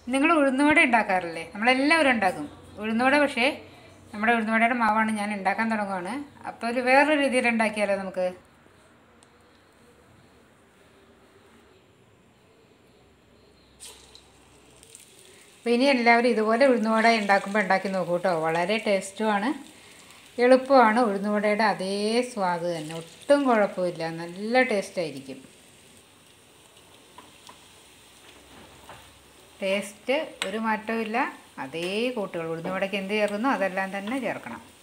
നിങ്ങൾ ഉഴുന്നുവട ഉണ്ടാക്കാറില്ലേ നമ്മളെല്ലാവരും ഉണ്ടാക്കും ഉഴുന്നുവട പക്ഷേ നമ്മുടെ ഉഴുന്നുവടയുടെ മാവാണ് ഞാൻ ഉണ്ടാക്കാൻ തുടങ്ങുകയാണ് അപ്പോൾ ഒരു വേറൊരു രീതിയിൽ ഉണ്ടാക്കിയാലോ നമുക്ക് അപ്പോൾ ഇനി എല്ലാവരും ഇതുപോലെ ഉഴുന്നുവട ഉണ്ടാക്കുമ്പോൾ ഉണ്ടാക്കി നോക്കൂ കേട്ടോ വളരെ ടേസ്റ്റുമാണ് എളുപ്പമാണ് ഉഴുന്നുവടയുടെ അതേ സ്വാദ് തന്നെ ഒട്ടും കുഴപ്പമില്ല നല്ല ടേസ്റ്റായിരിക്കും ടേസ്റ്റ് ഒരു മാറ്റവും ഇല്ല അതേ കൂട്ടുകൾ ഉഴുന്നുവടയ്ക്ക് എന്ത് ചേർക്കുന്നു അതെല്ലാം തന്നെ ചേർക്കണം